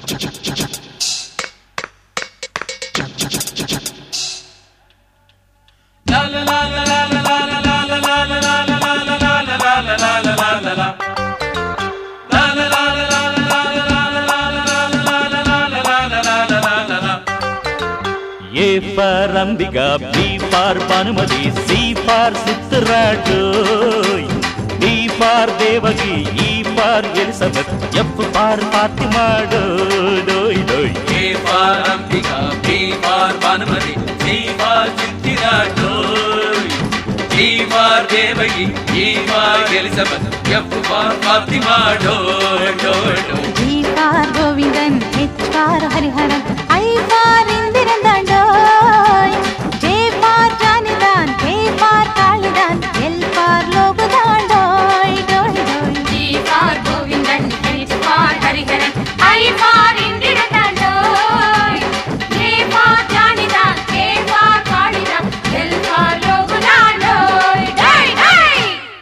A for Ambika B for Bhanumathi C for சித்ராடோய் D for Devaki E for Elizabeth F for Fatima டோய் டோய் A for Ambika, B for Banmati, C for Chitira Toy. G for Devagi, E for Elizabeth, F for Fatima Doy Doy Doy. G for Govindan H for Hariharan I for Indran தாண்டோய் J for ஜானிதான் K for காளிதான் L for Logu தாண்டோய் டோய் டோய் G for Govindan, H for Hariharan, I for Indiratandoi. J for Janidan, K for Kalidan, L for Logunandoi. Dai, dai!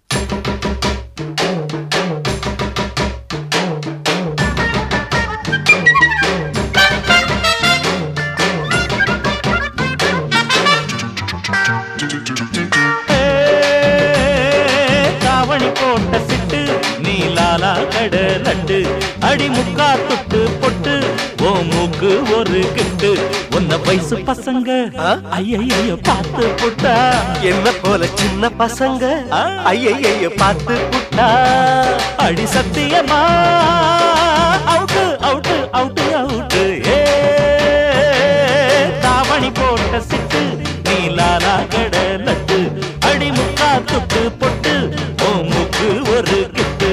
ஏ, தாவணி போட்ட சிட்டு நீ லாலா கட லட்டு அடி முக்கா தொட்டு பொட்டு ஓ மூக்கு ஒரு கிட்டு உன்ன வயசு பசங்க ஐயையோ பார்த்து புட்டா என்ன போல சின்ன பசங்க ஆ. ஐயைய பார்த்து புட்டா அடி சத்தியமா அவுட்டு அவுட்டு அவுட்டு அவுட்டு ஏ தாவணி போட்ட சிட்டு நீ லாலா கட லட்டு அடி முக்கா தொட்டு பொட்டு ஓ மூக்கு ஒரு கிட்டு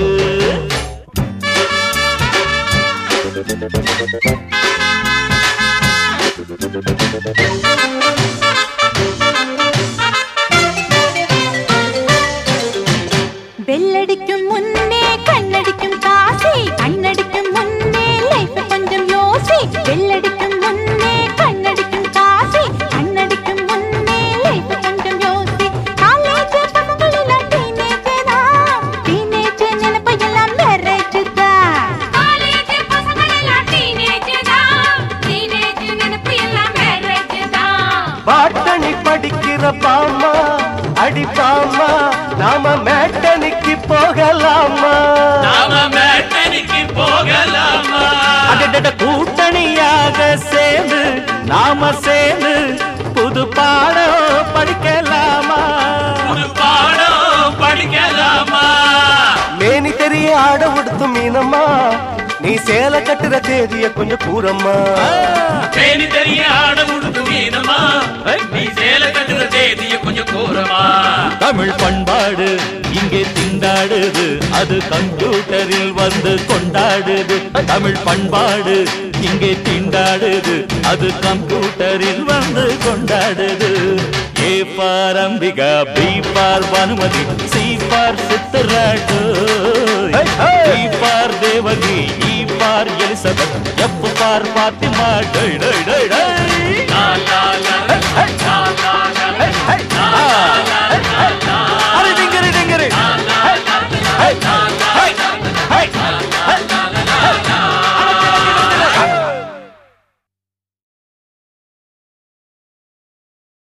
பெல்லடிக்கும் முன்னே கண்ணடிக்கும் காசி கண்ணடிக்கும் முன்னே லைஃப் கொஞ்சம் யோசி பெல்லடிக்கும் முன்னே கண்ணடிக்கும் காசி கண்ணடிக்கும் முன்னே லைஃப் கொஞ்சம் யோசி காலேஜ் பசங்களெல்லாம் டீனேஜ் தான் டீனேஜ் நினைப்பு எல்லாம் மேரேஜ் தான் College பசங்களெல்லாம் teenage தான். Teenage நினைப்பு எல்லாம் marriage தான். பாட்டணி படிக்கிற பாமா அடி பாமா நாம மேட்டனிக்கு போகலாமா நாம மேட்டனிக்கு போகலாமா அடடட கூட்டணியாக சேர்ந்து நாம சேர்ந்து புது பாடம் படிக்கலாமா ஒரு பாடம் படிக்கலாமா மேனி தெரிய ஆட உடுத்து மீனம்மா நீ சேலை கட்டுற தேதிய கொஞ்சம் கூறம்மா தேனி தெரிய ஆட உடுத்து வீணமா நீ சேலை கட்டுற தேதிய கொஞ்சம் கூறமா தமிழ் பண்பாடு இங்கே திண்டாடுது அது கம்ப்யூட்டரில் வந்து கொண்டாடுது தமிழ் பண்பாடு இங்கே திண்டாடுது அது கம்ப்யூட்டரில் வந்து கொண்டாடுது A for Ambika B for Bhanumathi C for சித்தராட்டு D for Devaki E for Elizabeth F for Fatima டை டை டை டை